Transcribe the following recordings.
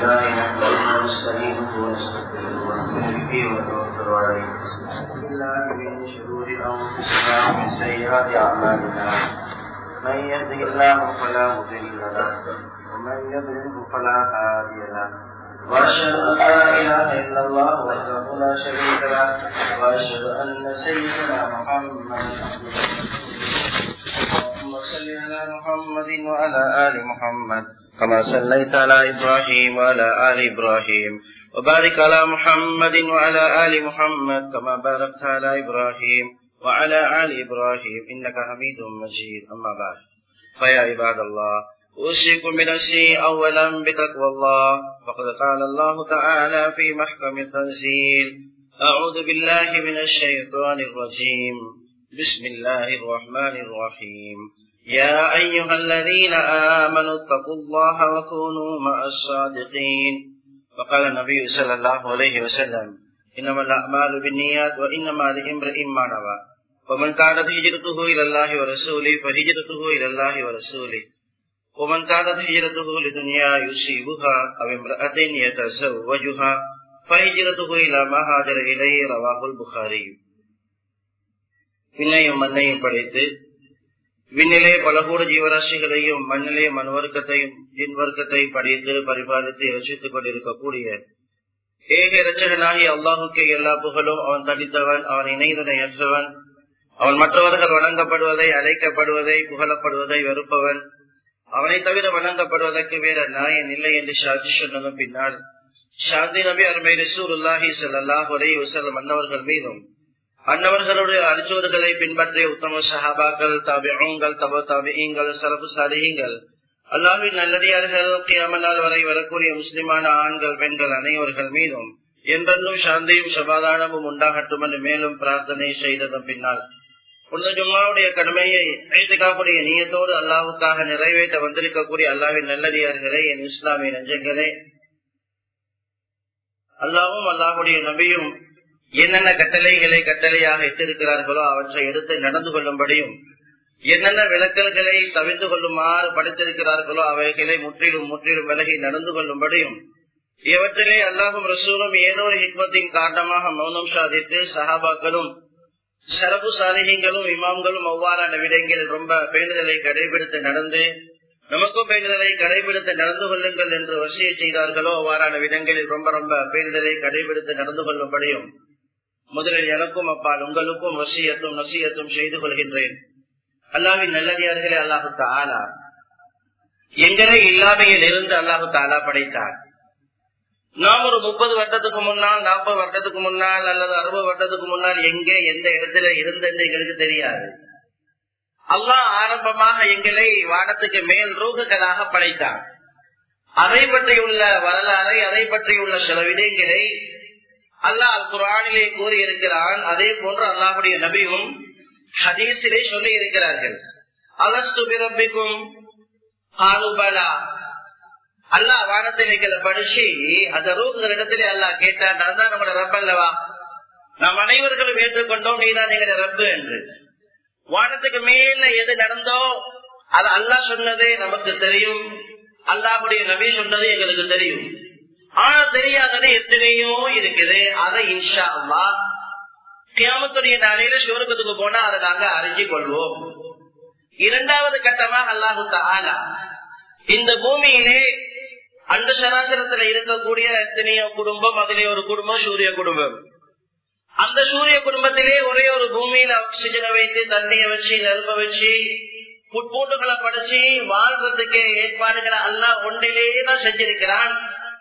لله نحمده ونستعينه ونستغفره ونؤمن به ونتوكل عليه ونعوذ بالله من شرور انفسنا ومن سيئات اعمالنا من يهده الله فلا مضل له ومن يضلله فلا هادي له واشهد ان لا اله الا الله وحده لا شريك له واشهد ان سيدنا محمدا اللهم صل على محمد وعلى ال محمد كما صليت على ابراهيم وعلى ال ابراهيم وبارك على محمد وعلى ال محمد كما باركت على ابراهيم وعلى ال ابراهيم انك حميد مجيد اما بعد فيا عباد الله أوصيكم بنفسي أولا بتقوى الله فقد قال الله تعالى في محكم التنزيل أعوذ بالله من الشيطان الرجيم بسم الله الرحمن الرحيم يا أيها الذين آمنوا اتقوا الله وكونوا مع الصادقين فقال النبي صلى الله عليه وسلم إنما الأعمال بالنيات وإنما لامرئ ما نوى ومن كانت هجرته إلى الله ورسوله فهجرته إلى الله ورسوله ومن كانت هجرته لدنيا يصيبها أو امرأة يتزوجها فهجرته إلى ما هاجر إليه رواه البخاري விண்ணையும் மண்ணையும் படைத்து விண்ணிலே பல கூட ஜீவராசிகளையும் மண்ணிலே மண்வர்க்கத்தையும் ஜின் வர்க்கத்தையும் படைத்து பரிபாலித்து ரசித்துக் கொண்டிருக்கக்கூடிய ஏக ரச்சகனாகி அல்லாஹுக்கே எல்லா புகழும் அவன் தனித்தவன் அவன் இணைதுணையற்றவன் அவன் மற்றவர்கள் வணங்கப்படுவதை அழைக்கப்படுவதை புகழப்படுவதை வெறுப்பவன் அவனை தவிர வணங்கப்படுவதற்கு வேற நாயன் இல்லை என்று சாட்சி சொன்னதும் பின்னால் ஷாந்தி நபி அருமை ரசூலுல்லாஹி சல்லாஹ் ஒரே வசலம் அன்னவர்கள் மீதும் அன்னவர்களுடைய அரிச்சோர்களை பின்பற்றிய உத்தம சஹாபாக்கள் தாபியங்கள் தப தாபியங்கள் சரபு சாதிகள் அல்லாவின் நல்லடியார்கள் கியாமனால் வரை வரக்கூடிய முஸ்லிமான ஆண்கள் பெண்கள் அனைவர்கள் மீதும் என்றென்றும் சாந்தியும் சமாதானமும் உண்டாகட்டும் என்று மேலும் பிரார்த்தனை செய்ததன் பின்னால் உள்ள ஜும்மாவுடைய கடமையை ஐத்துக்காப்புடைய நீயத்தோடு அல்லாவுக்காக நிறைவேற்ற வந்திருக்கக்கூடிய அல்லாவின் நல்லடியார்களே என் இஸ்லாமிய நெஞ்சங்களே அல்லாவும் அல்லாஹுடைய நபியும் என்னென்ன கட்டளைகளை கட்டளையாக இட்டிருக்கிறார்களோ அவற்றை எடுத்து நடந்து கொள்ளும்படியும் என்னென்ன விளக்கல்களை தவிர்த்து கொள்ளுமாறு படைத்திருக்கிறார்களோ அவைகளை முற்றிலும் முற்றிலும் விலகி நடந்து கொள்ளும்படியும் இவற்றிலே அல்லாஹும் ரசூலும் ஏதோ ஒரு ஹிக்மத்தின் காரணமாக மௌனம் சாதித்து சஹாபாக்களும் சரபு சாலிகங்களும் இமாம்களும் அவ்வாறான விடயங்களில் ரொம்ப பேணுதலை கடைபிடித்து நடந்து நமக்கும் பேணுதலை கடைபிடித்து நடந்து கொள்ளுங்கள் என்று வசிய செய்தார்களோ அவ்வாறான விதங்களில் ரொம்ப ரொம்ப பேணுதலை கடைபிடித்து நடந்து கொள்ளும்படியும் முதலில் எனக்கும் அப்பால் உங்களுக்கும் வசியத்தும் நசியத்தும் செய்து கொள்கின்றேன் அல்லாவின் நல்லடியார்களே அல்லாஹு தாலா எங்களை இல்லாமையில் இருந்து அல்லாஹு தாலா படைத்தார் நாம் ஒரு முப்பது வருடத்துக்கு முன்னால் நாற்பது வருடத்துக்கு முன்னால் அல்லது அறுபது வருடத்துக்கு முன்னால் எங்கே எந்த இடத்துல இருந்தது எங்களுக்கு தெரியாது அல்லாஹ் ஆரம்பமாக எங்களை வானத்துக்கு மேல் ரூகுகளாக படைத்தார் அதை பற்றியுள்ள வரலாறை அதை பற்றியுள்ள சில விடயங்களை அல்லாஹ் அல் குரானிலே கூறி இருக்கிறான் அதே போன்று அல்லாஹுடைய நபியும் ஹதீஸிலே சொல்லி இருக்கிறார்கள் அலஸ்து பிறப்பிக்கும் ஆலுபலா அல்லாஹ் வானத்தில் எங்களை படிச்சு அந்த ரூகுகள் இடத்திலே அல்லாஹ் கேட்டார் நான் தான் நம்மளோட ரப்ப அல்லவா நாம் அனைவர்களும் ஏற்றுக்கொண்டோம் நீதான் எங்களை ரப்பு என்று வானத்துக்கு மேல எது நடந்தோ அது அல்லாஹ் சொன்னதே நமக்கு தெரியும் அல்லாஹுடைய நபி சொன்னது எங்களுக்கு தெரியும் ஆனா தெரியாதது எத்தனையோ இருக்குது அதை இன்ஷா அல்லா கியாமத்துடைய நாளையில சிவருக்கத்துக்கு போனா அதை நாங்க அறிஞ்சு கொள்வோம் இரண்டாவது கட்டமாக அல்லாஹு தாலா இந்த பூமியிலே அந்த சராசரத்துல இருக்கக்கூடிய எத்தனையோ குடும்பம் அதிலே ஒரு குடும்பம் சூரிய குடும்பம் அந்த சூரிய குடும்பத்திலே ஒரே ஒரு பூமியில ஆக்சிஜனை வைத்து தண்ணிய வச்சு நெருப்ப வச்சு புட்பூண்டுகளை படைச்சு வாழ்றதுக்கு ஏற்பாடுகளை அல்லாஹ் ஒன்றிலேயே தான் செஞ்சிருக்கிறான்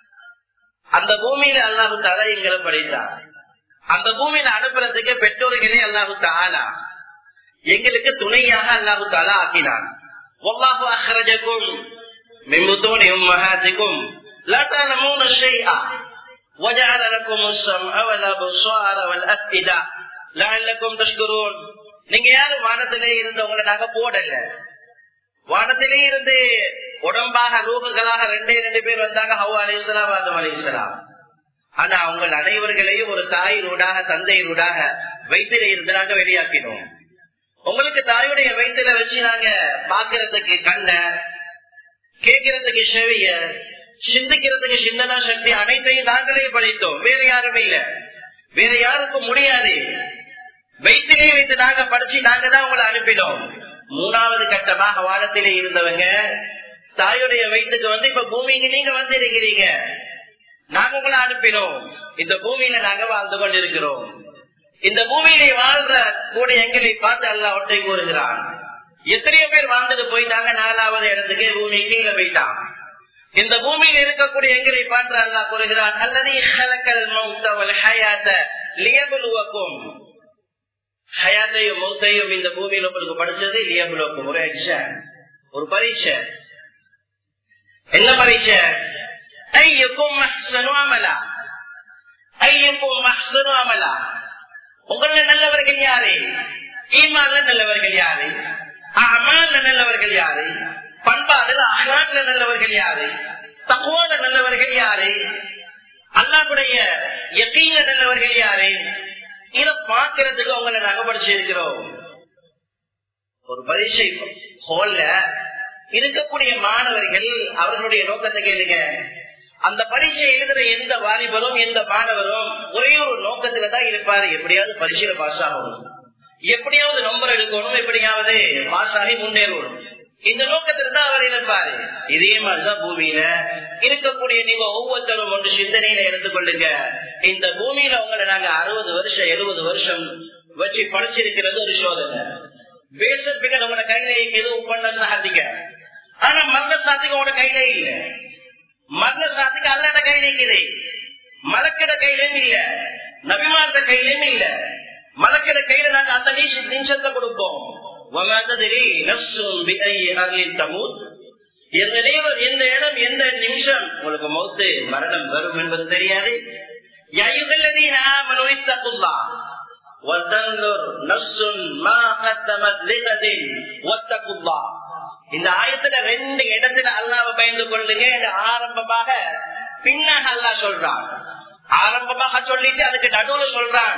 அந்த பூமியில அல்லாஹு தாலா எங்களை படைத்தார் அந்த பூமியில அனுப்புறதுக்கு பெற்றோர்களே அல்லாஹு தாலா எங்களுக்கு துணையாக அல்லாஹு தாலா ஆக்கினான் والله أخرجكم من بطون أمهاتكم لا تعلمون شيئا وجعل لكم السمع والأبصار والأفئدة لعلكم تشكرون நீங்க யாரும் வானத்திலே இருந்து உங்களை நாங்க போடல வானத்திலே இருந்து உடம்பாக ரூபங்களாக ரெண்டே ரெண்டு பேர் வந்தாங்க ஹவா அலிஸ்லாம் ஆதம் அலிஸ்லாம் ஆனா உங்கள் அனைவர்களையும் ஒரு தாயினூடாக தந்தையினூடாக வைத்தில இருந்து நாங்க வெளியாக்கினோம் உங்களுக்கு தாயுடைய வயிற்றுல வச்சு நாங்க பாக்குறதுக்கு கண்ண கேட்கறதுக்கு செவிய சிந்திக்கிறதுக்கு சிந்தனா சக்தி அனைத்தையும் நாங்களே படைத்தோம் வேற யாரும் இல்ல வேற யாருக்கும் முடியாது வைத்திலே வைத்து நாங்க படிச்சு நாங்க தான் உங்களை அனுப்பினோம் மூணாவது கட்டமாக வானத்திலே இருந்தவங்க தாயுடைய வயிற்றுக்கு வந்து இப்ப பூமிக்கு நீங்க வந்து இருக்கிறீங்க நாங்க உங்களை அனுப்பினோம் இந்த பூமியில நாங்க வாழ்ந்து கொண்டிருக்கிறோம் இந்த பூமியிலே வாழ்ற கூட எங்களை பார்த்து அல்ல ஒற்றை கூறுகிறான் எத்தனையோ பேர் வாழ்ந்துட்டு போயிட்டாங்க நாலாவது இடத்துக்கு பூமி கீழே போயிட்டான் இந்த பூமியில் இருக்கக்கூடிய எங்களை பார்த்து அல்லா கூறுகிறான் அல்லது லியபுலுவக்கும் ஹயாத்தையும் மௌத்தையும் இந்த பூமியில் உங்களுக்கு படிச்சது லியபுலுவக்கும் ஒரு எக்ஸாம் ஒரு பரீட்சை என்ன பரீட்சை ஐயக்கும் மஹ்சனு அமலா ஐயக்கும் மஹ்சனு அமலா உங்கள நல்லவர்கள் யாரு ஈமான்ல நல்லவர்கள் யாரு அமான்ல நல்லவர்கள் யாரு பண்பாடுல அகலாட்ல நல்லவர்கள் யாரு தக்குவால நல்லவர்கள் யாரு அல்லாவுடைய எத்தீல நல்லவர்கள் யாரு இத பாக்குறதுக்கு உங்களை நாங்க படிச்சிருக்கிறோம் ஒரு பரீட்சை ஹோல்ல இருக்கக்கூடிய மாணவர்கள் அவர்களுடைய நோக்கத்தை கேளுங்க அந்த பரீட்சை எழுதுற எந்த வாலிபரும் எந்த மாணவரும் ஒரே ஒரு நோக்கத்துல தான் இருப்பாரு எப்படியாவது பரீட்சையில பாஸ் ஆகணும் எப்படியாவது நம்பர் எடுக்கணும் எப்படியாவது பாஸ் ஆகி முன்னேறணும் இந்த நோக்கத்தில் தான் அவர் இருப்பாரு இதே மாதிரிதான் பூமியில இருக்கக்கூடிய நீங்க ஒவ்வொருத்தரும் ஒன்று சிந்தனையில எடுத்துக்கொள்ளுங்க இந்த பூமியில உங்களை நாங்க அறுபது வருஷம் எழுபது வருஷம் வச்சு படிச்சிருக்கிறது ஒரு சோதனை பேசுறதுக்கு நம்மளோட கையில எதுவும் பண்ண சாதிக்க ஆனா மரண சாதிக்க உங்களோட கையில இல்ல மரண சாதிக்க அல்லட கையில இல்லை மலக்கிட கையிலும் இல்ல நபிமார்ந்த கையிலும் இல்ல மலக்கிட கையில நாங்க அந்த நிமிஷத்தை கொடுப்போம் எந்த நேரம் எந்த இடம் எந்த நிமிஷம் உங்களுக்கு மௌத்து மரணம் வரும் என்பது தெரியாது இந்த ஆயத்துல ரெண்டு இடத்துல அல்லாவ பயந்து கொள்ளுங்க ஆரம்பமாக பின்னாக அல்லா சொல்றான் ஆரம்பமாக சொல்லிட்டு அதுக்கு நடுவுல சொல்றான்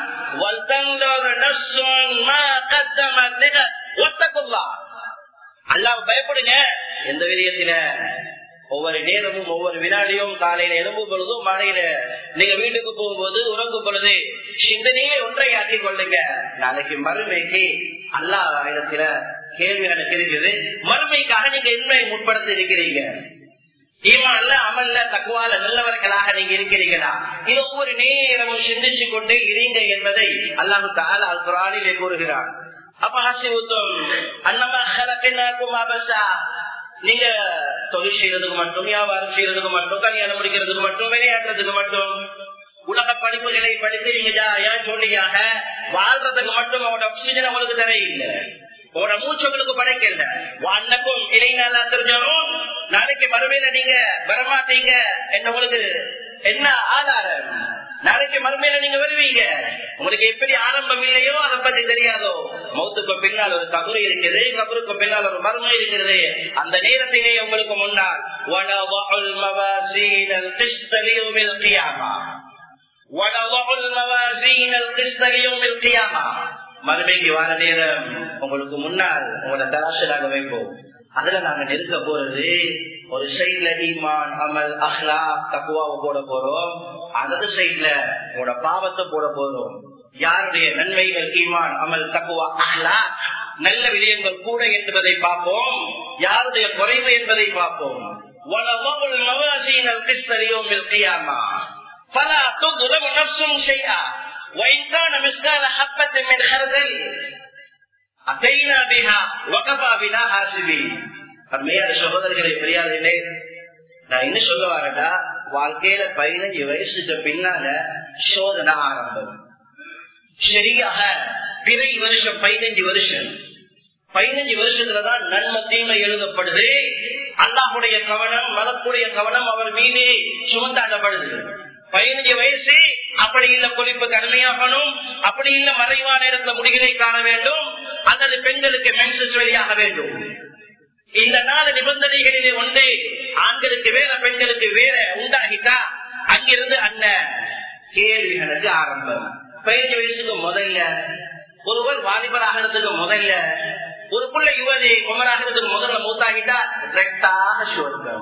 அல்லாஹ் பயப்படுங்க எந்த விதயத்தில ஒவ்வொரு நேரமும் ஒவ்வொரு வினாடியும் காலையில எழும்பும் பொழுதும் மாலையில நீங்க வீட்டுக்கு போகும்போது உறங்கும் பொழுது சிந்தனையை ஒன்றை ஆற்றிக் கொள்ளுங்க நாளைக்கு மறுமைக்கு அல்லா இடத்துல கேள்வி எனக்கு இருக்குது மறுமைக்காக நீங்க என்ன முற்படுத்தி இருக்கிறீங்க ஈமான்ல அமல்ல தக்குவால நல்லவர்களாக நீங்க இருக்கிறீங்களா இது ஒவ்வொரு நேரமும் சிந்திச்சு கொண்டே இருங்க என்பதை அல்லாஹு தாலா அல் குரானிலே கூறுகிறார் அப்ப ஹசிவுத்தம் அன்னமா ஹலப்பினாக்கும் அபசா நீங்க தொழில் செய்யறதுக்கு மட்டும் வியாபாரம் செய்யறதுக்கு மட்டும் கல்யாணம் முடிக்கிறதுக்கு மட்டும் விளையாடுறதுக்கு மட்டும் உலக படிப்புகளை படித்து நீங்க ஜாலியா சொல்லியாக வாழ்றதுக்கு மட்டும் அவனோட ஆக்சிஜன் அவங்களுக்கு தரையில்லை உங்களோட மூச்சு உங்களுக்கு படைக்கல அன்னக்கும் இளைஞர் தெரிஞ்சாலும் நாளைக்கு மறுமையில நீங்க வரமாட்டீங்க என்ன உங்களுக்கு என்ன ஆதாரம் நாளைக்கு மறுமையில நீங்க வருவீங்க உங்களுக்கு எப்படி ஆரம்பம் இல்லையோ அதை பத்தி தெரியாதோ மௌத்துக்கு பின்னால் ஒரு கபரு இருக்குது கபருக்கு பின்னால் ஒரு மர்மம் இருக்கிறது அந்த நேரத்திலே உங்களுக்கு முன்னால் மறுமைக்கு வார நேரம் உங்களுக்கு முன்னால் உங்களோட தராசலாக வைப்போம் அதுல நாங்க நெருக்க போறது ஒரு சைட்ல ஈமான் அமல் அஹ்லா தக்குவாவை போட போறோம் அதது சைட்ல உங்களோட பாவத்தை போட போறோம் யாருடைய நன்மைகள் ஈமான் அமல் தக்குவா அஹ்லா நல்ல விடயங்கள் கூட என்பதை பார்ப்போம் யாருடைய குறைவு என்பதை பார்ப்போம் فلا تظلم نفس شيئا وإن كان مثقال حبة من خردل أتينا بها وكفى بنا حاسبين அருமையான சகோதரர்களை பெரியார்களே நான் என்ன சொல்ல வரேன்டா வாழ்க்கையில பதினஞ்சு வயசுக்கு பின்னால சோதனை ஆரம்பம் சரியாக பிறை வருஷம் பதினஞ்சு வருஷம் பதினஞ்சு வருஷத்துலதான் நன்மை தீமை எழுதப்படுது அல்லாஹுடைய கவனம் மலக்குடைய கவனம் அவர் மீதே சுமந்தாடப்படுது பதினஞ்சு வயசு அப்படி இல்ல கொலிப்பு கடுமையாகணும் அப்படி இல்ல மறைவான இடத்துல முடிகளை காண வேண்டும் அல்லது பெண்களுக்கு மென்சஸ் வெளியாக வேண்டும் இந்த நாலு நிபந்தனைகளிலே ஒன்று ஆண்களுக்கு வேற பெண்களுக்கு வேற உண்டாகிட்டா அங்கிருந்து அந்த கேள்விகளுக்கு ஆரம்பம் பதினஞ்சு வயசுக்கு முதல்ல ஒருவர் வாலிபராகிறதுக்கு முதல்ல ஒரு பிள்ளை யுவதி குமராகிறதுக்கு முதல்ல மூத்தாகிட்டா ரெட்டாக சொர்க்கம்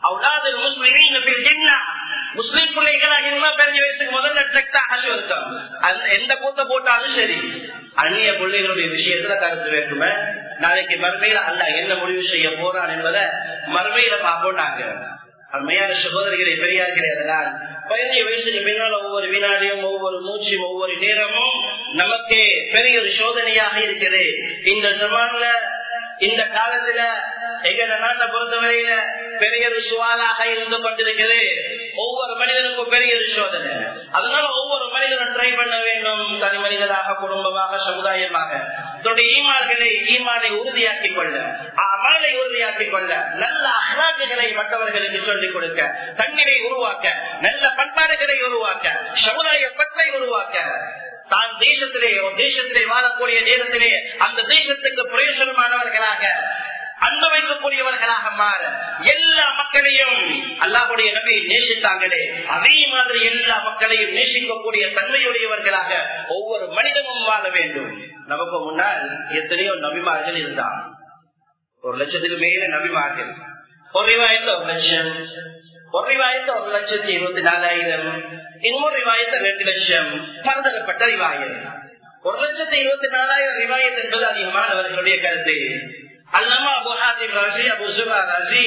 அவுலாது முஸ்லிமீன் ஃபில் ஜன்னah முஸ்லிம் பிள்ளைகளாக இருந்தா பெரிய வயசுக்கு முதல்ல ட்ரெக்டா அள்ளி இருக்கும் அது எந்த கூத்த போட்டாலும் சரி அந்நிய பிள்ளைகளுடைய விஷயத்துல கருத்து வேண்டுமே நாளைக்கு மறுமையில அல்ல என்ன முடிவு செய்ய போறான் என்பதை மறுமையில பார்ப்போம் நாங்க அருமையான சகோதரிகளை பெரியார்களே அதனால் பதினஞ்சு வயசுக்கு பின்னால ஒவ்வொரு வினாடியும் ஒவ்வொரு மூச்சும் ஒவ்வொரு நேரமும் நமக்கு பெரிய ஒரு சோதனையாக இருக்குது இந்த ஜமான்ல இந்த காலத்துல எங்க நாட்டை பொறுத்தவரையில பெரிய ஒரு சுவாலாக இருந்து கொண்டிருக்கிறது ஒவ்வொரு மனிதனுக்கும் பெரிய ஒரு சோதனை அதனால ஒவ்வொரு மனிதனும் ட்ரை பண்ண வேண்டும் தனி மனிதனாக குடும்பமாக சமுதாயமாக தன்னுடைய ஈமான்களை ஈமானை உறுதியாக்கிக் கொள்ள அமலை உறுதியாக்கிக் கொள்ள நல்ல அகலாக்குகளை மற்றவர்களுக்கு சொல்லிக் கொடுக்க தண்ணீரை உருவாக்க நல்ல பண்பாடுகளை உருவாக்க சமுதாய பற்றை உருவாக்க தான் தேசத்திலே ஒரு தேசத்திலே வாழக்கூடிய நேரத்திலே அந்த தேசத்துக்கு பிரயோஜனமானவர்களாக அன்பு வைக்கக்கூடியவர்களாக மாற எல்லா மக்களையும் அல்லாஹுடைய நபி நேசித்தாங்களே அதே மாதிரி எல்லா மக்களையும் நேசிக்கக்கூடிய தன்மையுடையவர்களாக ஒவ்வொரு மனிதனும் வாழ வேண்டும் நமக்கு முன்னால் எத்தனையோ நபிமார்கள் இருந்தான் ஒரு லட்சத்துக்கு மேல நபிமார்கள் ஒரு ரிவாயத்துல ஒரு லட்சம் ஒரு ரிவாயத்தை ஒரு லட்சத்தி இருபத்தி நாலாயிரம் இன்னொரு ரிவாயத்தை ரெண்டு லட்சம் பரதரப்பட்ட ரிவாயம் ஒரு லட்சத்தி இருபத்தி நாலாயிரம் ரிவாயத் என்பது அதிகமானவர்களுடைய கருத்து அல்லாமா அபு ஹாதிம் ராசி அபு சுபா ராசி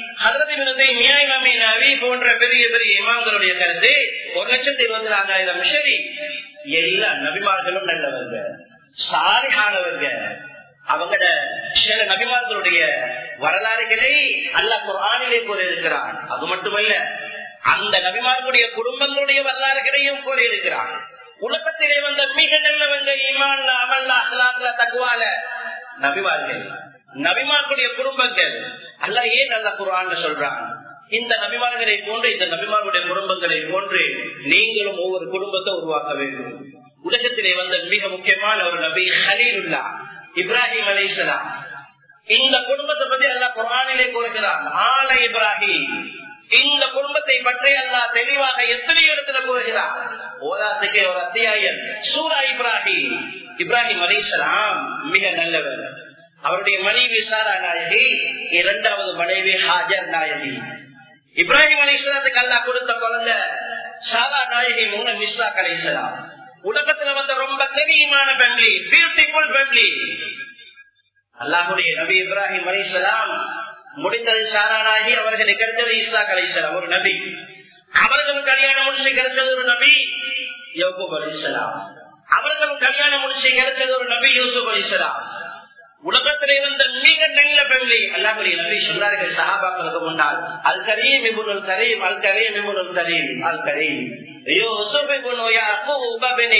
போன்ற பெரிய பெரிய இமாம்களுடைய கருத்து ஒரு லட்சத்தி இருபத்தி நாலாயிரம் சரி எல்லா நபிமார்களும் நல்லவங்க சாரியானவங்க அவங்கட சில நபிமார்களுடைய வரலாறுகளை அல்ல குரானிலே கூறியிருக்கிறான் அது மட்டுமல்ல அந்த நபிமார்களுடைய குடும்பங்களுடைய வரலாறுகளையும் கூறியிருக்கிறான் உலகத்திலே வந்த மிக நல்லவங்க ஈமான் அமல்ல அஹ்லாக்ல தக்குவால நபிமார்கள் நபிமார்களுடைய குடும்பங்கள் அல்ல ஏன் நல்ல குரான் சொல்றான் இந்த நபிமார்களை போன்று இந்த நபிமார்களுடைய குடும்பங்களை போன்று நீங்களும் ஒவ்வொரு குடும்பத்தை உருவாக்க வேண்டும் உலகத்திலே வந்த மிக முக்கியமான ஒரு நபி ஹலீலுல்லா இப்ராஹிம் அலிசலாம் இந்த குடும்பத்தை பத்தி அல்லா குரானிலே கூறுகிறான் ஆல இப்ராஹிம் இந்த குடும்பத்தை பற்றி அல்லா தெளிவாக எத்தனை இடத்துல கூறுகிறார் ஓதாத்துக்கு ஒரு அத்தியாயம் சூரா இப்ராஹிம் இப்ராஹிம் அலிசலாம் மிக நல்லவர் அவருடைய மனைவி சாரா நாயகி இரண்டாவது மனைவி ஹாஜர் நாயகி இப்ராஹிம் அலிஸ்லாத்துக்கு அல்லா கொடுத்த குழந்தை சாரா நாயகி மூணு மிஸ்ரா கலைசலாம் உலகத்துல வந்த ரொம்ப தெரியுமான ஃபேமிலி பியூட்டிஃபுல் ஃபேமிலி அல்லாஹுடைய நபி இப்ராஹிம் அலிசலாம் முடித்தது சாரானாகி அவர்களை கிடைத்தது இஸ்லா அலிசலாம் ஒரு நபி அவர்களும் கல்யாணம் முடிச்சு கிடைத்தது ஒரு நபி யோகூப் அலிசலாம் அவர்களும் கல்யாணம் முடிச்சு கிடைத்தது ஒரு நபி யூசுப் அலிசலாம் உலகத்திலே வந்த மிக நல்ல ஃபேமிலி அல்லாஹுடைய நபி சொன்னார்கள் சஹாபாக்களுக்கு முன்னால் அல் கரீம் இபுனுல் கரீம் அல் கரீம் இபுனுல் கரீம் அல் கரீம் يوسف بن يعقوب بن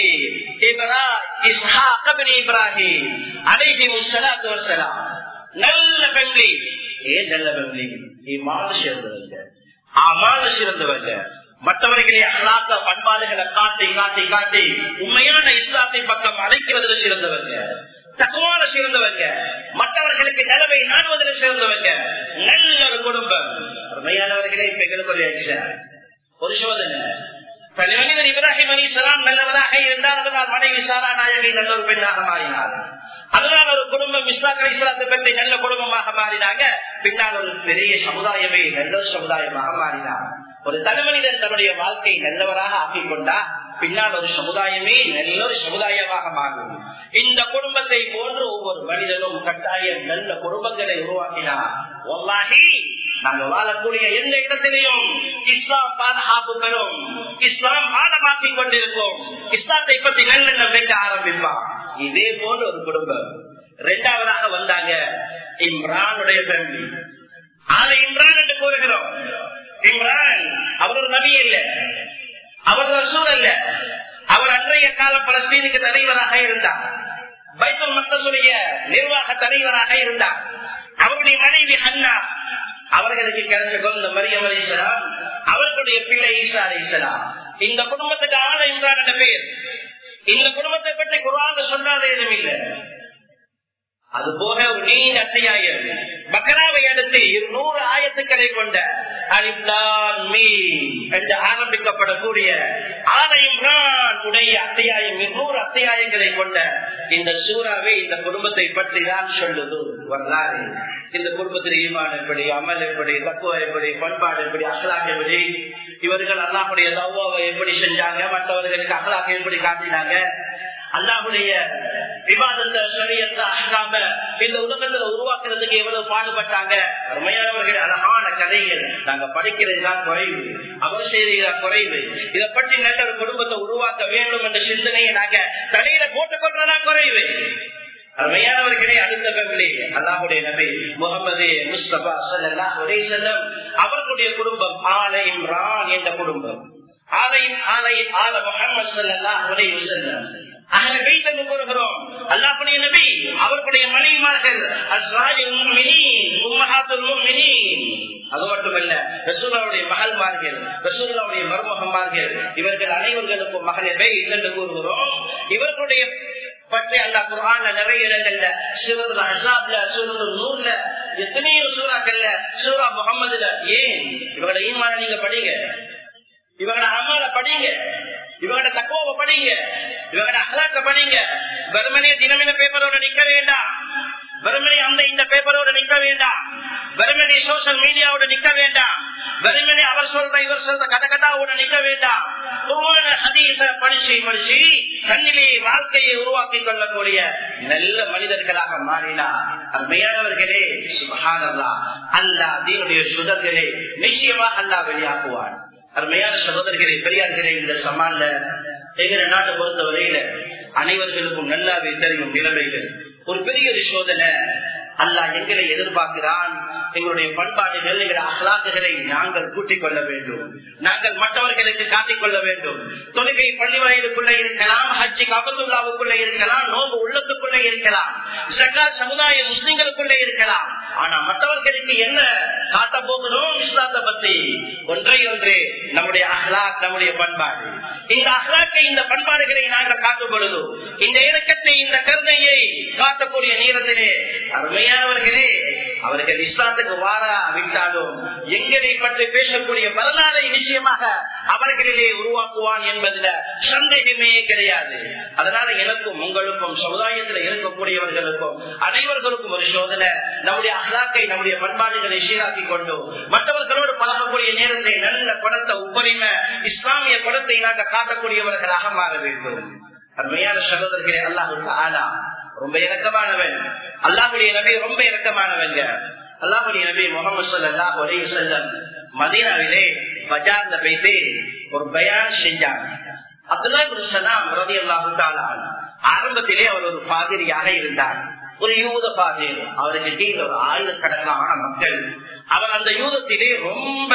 إسحاق بن إبراهيم عليهم الصلاة والسلام நல்ல ஃபேமிலி ஏன் நல்ல ஃபேமிலி இமான சேர்ந்தவங்க அமான சிறந்தவங்க மற்றவர்களை அல்லாத பண்பாடுகளை காட்டி காட்டி காட்டி உண்மையான இஸ்லாத்தை பக்கம் அழைக்கிறதுல சிறந்தவங்க தக்குவான சிறந்தவங்க மற்றவர்களுக்கு நிலவை நாடுவதில் சிறந்தவங்க நல்ல ஒரு குடும்பம் உண்மையானவர்களே இப்ப எங்களுக்கு ஒரு ஒரு சோதனை தலைவனிதர் இப்ராஹிம் அலி சலாம் நல்லவராக இருந்தார் அதனால் மனைவி சாரா நாயகி நல்ல ஒரு பெண்ணாக மாறினார் அதனால் ஒரு குடும்பம் இஸ்லாக் அலிஸ்லாத்தை பற்றி நல்ல குடும்பமாக மாறினாங்க பின்னால் ஒரு பெரிய சமுதாயமே நல்ல சமுதாயமாக மாறினார் ஒரு தலைமனிதன் தன்னுடைய வாழ்க்கை நல்லவராக ஆக்கிக் கொண்டா பின்னால் ஒரு சமுதாயமே நல்ல ஒரு சமுதாயமாக மாறும் இந்த குடும்பத்தை போன்று ஒவ்வொரு மனிதனும் கட்டாயம் நல்ல குடும்பங்களை உருவாக்கினார் நாங்கள் வாழக்கூடிய எந்த இடத்திலையும் இஸ்லாம் பாதுகாப்பு பெறும் இஸ்லாம் ஆழமாக்கிக் கொண்டிருக்கும் இஸ்லாத்தை பற்றி நல்லெண்ணம் வைக்க ஆரம்பிப்பான் இதே போல ஒரு குடும்பம் இரண்டாவதாக வந்தாங்க இம்ரானுடைய ஃபேமிலி ஆனா இம்ரான் என்று கூறுகிறோம் இம்ரான் அவர் ஒரு நபி இல்ல அவர் ரசூல் அல்ல அவர் அன்றைய கால பலஸ்தீனுக்கு தலைவராக இருந்தார் பைத்தல் மக்களுடைய நிர்வாக தலைவராக இருந்தார் அவருடைய மனைவி அண்ணா அவர்களுக்கு கிடைச்ச குழந்தை மரியம் அலிசலாம் அவர்களுடைய பிள்ளை ஈசா அலிசலாம் இந்த குடும்பத்துக்கு ஆன இம்ரான் என்ற பெயர் இந்த குடும்பத்தை பற்றி குரான் சொல்லாத எதுவும் இல்லை அது போக ஒரு நீண்ட அத்தியாயம் பக்கராவை அடுத்து நூறு ஆயத்துக்களை கொண்ட என்று ஆரம்பிக்கப்படக்கூடிய ஆலயம் உடைய அத்தியாயம் நூறு அத்தியாயங்களை கொண்ட இந்த சூறாவை இந்த குடும்பத்தை பற்றி தான் சொல்லுது வரலாறு இந்த குடும்பத்தில் ஈமான் எப்படி அமல் எப்படி தக்குவா எப்படி பண்பாடு எப்படி அகலாக் எப்படி இவர்கள் அல்லாஹுடைய தவாவை எப்படி செஞ்சாங்க மற்றவர்களுக்கு அகலாக எப்படி காட்டினாங்க அல்லாஹுடைய விவாதத்தை சரியத்தை அகாம இந்த உலகத்துல உருவாக்குறதுக்கு எவ்வளவு பாடுபட்டாங்க உண்மையானவர்கள் அழகான கதைகள் நாங்க படிக்கிறது தான் குறைவு அவர் செய்திதான் குறைவு இதை பற்றி நல்ல ஒரு குடும்பத்தை உருவாக்க வேண்டும் என்ற சிந்தனையை நாங்க தலையில போட்டுக் கொள்றதா குறைவு அருமையானவர்களே அடுத்த பெண்களே அல்லாஹுடைய நபி முகமது முஸ்தபா சல்லாஹ் ஒரே செல்லம் அவர்களுடைய குடும்பம் ஆலை இம்ரான் என்ற குடும்பம் ஆலையின் ஆலையின் ஆல முகமது சல்லாஹ் ஒரே செல்லம் அகல வைத்து கூறுகிறோம் அல்லாஹுடைய நபி அவர்களுடைய மனைவிமார்கள் அது மட்டுமல்ல ரசூலாவுடைய மகள்மார்கள் ரசூலாவுடைய மருமகன்மார்கள் இவர்கள் அனைவர்களுக்கும் மகளிரை என்று கூறுகிறோம் இவர்களுடைய பற்றி அல்லா குரான்ல நிறைய இடங்கள்ல சிவத்துல அசாப்ல சூரத்து நூறுல எத்தனையோ சூறாக்கள்ல சூரா முகமதுல ஏன் இவங்களோட ஈமான நீங்க படிங்க இவங்களோட அமால படிங்க இவங்களோட தக்குவ படிங்க இவங்களோட அகலாக்க படிங்க வெறுமனே தினமின பேப்பரோட நிக்க வேண்டாம் வெறுமனே அந்த இந்த பேப்பரோட நிக்க வேண்டாம் வெறுமனே சோசியல் மீடியாவோட நிக்க வேண்டாம் வெறுமனே அவர் சொல்ற இவர் சொல்ற கதை கதாவோட நிக்க வேண்டாம் படிச்சு படிச்சு கண்ணிலே வாழ்க்கையை உருவாக்கி கொள்ளக்கூடிய நல்ல மனிதர்களாக மாறினா அருமையானவர்களே சுபகானல்லா அல்லா தீனுடைய சுதர்களே நிச்சயமாக அல்லா வெளியாக்குவான் அருமையான சகோதரர்களே பெரியார்களே இந்த சமான்ல எங்க நாட்டை பொறுத்தவரையில அனைவர்களுக்கும் நல்லாவே தெரியும் நிலைமைகள் ஒரு பெரிய ஒரு சோதனை அல்லா எங்களை எதிர்பார்க்கிறான் எங்களுடைய பண்பாடுகள் எங்களுடைய அகலாக்குகளை நாங்கள் கூட்டிக் கொள்ள வேண்டும் நாங்கள் மற்றவர்களுக்கு காட்டிக் கொள்ள வேண்டும் தொழுகை பள்ளி வயலுக்குள்ள இருக்கலாம் ஹஜ்ஜி கபத்துல்லாவுக்குள்ள இருக்கலாம் நோம்பு உள்ளத்துக்குள்ள இருக்கலாம் சக்கா சமுதாய முஸ்லிம்களுக்குள்ள இருக்கலாம் ஆனா மற்றவர்களுக்கு என்ன காட்ட போகிறோம் இஸ்லாத்தை பத்தி ஒன்றை ஒன்றே நம்முடைய அஹ்லாக் நம்முடைய பண்பாடு இந்த அஹ்லாக்கை இந்த பண்பாடுகளை நாங்கள் காட்டும் பொழுது இந்த இலக்கத்தை இந்த கருணையை காட்டக்கூடிய நேரத்திலே அருமையானவர்களே அவர்கள் இஸ்லாத்துக்கு வாரா விட்டாலும் எங்களை பற்றி பேசக்கூடிய வரலாறை நிச்சயமாக அவர்களிலே உருவாக்குவான் என்பதுல சந்தேகமே கிடையாது அதனால எனக்கும் உங்களுக்கும் சமுதாயத்தில் இருக்கக்கூடியவர்களுக்கும் அனைவர்களுக்கும் ஒரு சோதனை நம்முடைய அகலாக்கை நம்முடைய பண்பாடுகளை சீராக்கி கொண்டு மற்றவர்களோடு பழகக்கூடிய நேரத்தை நல்ல குணத்தை உப்பரிமை இஸ்லாமிய குணத்தை நாங்கள் காட்டக்கூடியவர்களாக மாற வேண்டும் அருமையான சகோதரர்களே அல்லாஹு ஆலா ரொம்ப இறக்கமானவன் அல்லாஹுடைய நபி ரொம்ப இறக்கமானவங்க அல்லாஹுடைய நபி முகமது சல்லாஹ் ஒரே செல்லம் மதீனாவிலே பஜார்ல போயிட்டு ஒரு பயான் செஞ்சாங்க அப்துல்லா சலாம் ரவி அல்லாஹு ஆரம்பத்திலே அவர் ஒரு பாதிரியாக இருந்தார் ஒரு யூத பாதிரி அவருக்கு கீழே ஒரு ஆயிரக்கணக்கான மக்கள் அவர் அந்த யூதத்திலே ரொம்ப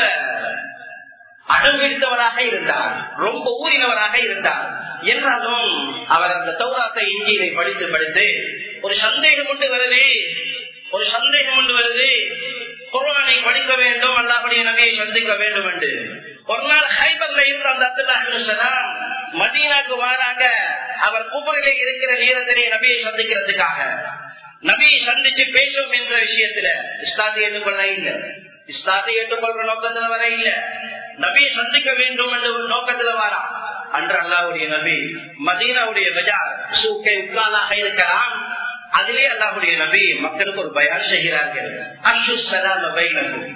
அடம்பிடித்தவராக இருந்தார் ரொம்ப ஊறினவராக இருந்தார் என்றாலும் அவர் அந்த தௌராத்தை இந்தியை படித்து படித்து ஒரு சந்தேகம் உண்டு வருது ஒரு சந்தேகம் உண்டு வருது குரானை படிக்க வேண்டும் அல்லாஹுடைய நகையை சந்திக்க வேண்டும் என்று ஒரு நாள் ஹைபர்ல இருந்த அந்த அப்துல்லா மதீனாக்கு வாராங்க அவர் கூப்பரிலே இருக்கிற நேரத்திலே நபியை சந்திக்கிறதுக்காக நபியை சந்திச்சு பேசும் என்ற விஷயத்துல இஸ்லாத்தை ஏற்றுக்கொள்ள இல்லை இஸ்லாத்தை ஏற்றுக்கொள்ற நோக்கத்துல வர இல்ல நபியை சந்திக்க வேண்டும் என்ற ஒரு நோக்கத்துல வரா அன்று அல்லாவுடைய நபி மதீனாவுடைய பஜார் சூக்கை உட்காலாக இருக்கலாம் அதிலே அல்லாஹுடைய நபி மக்களுக்கு ஒரு பயான் செய்கிறார்கள் அஷு சலாம் அபைனகும்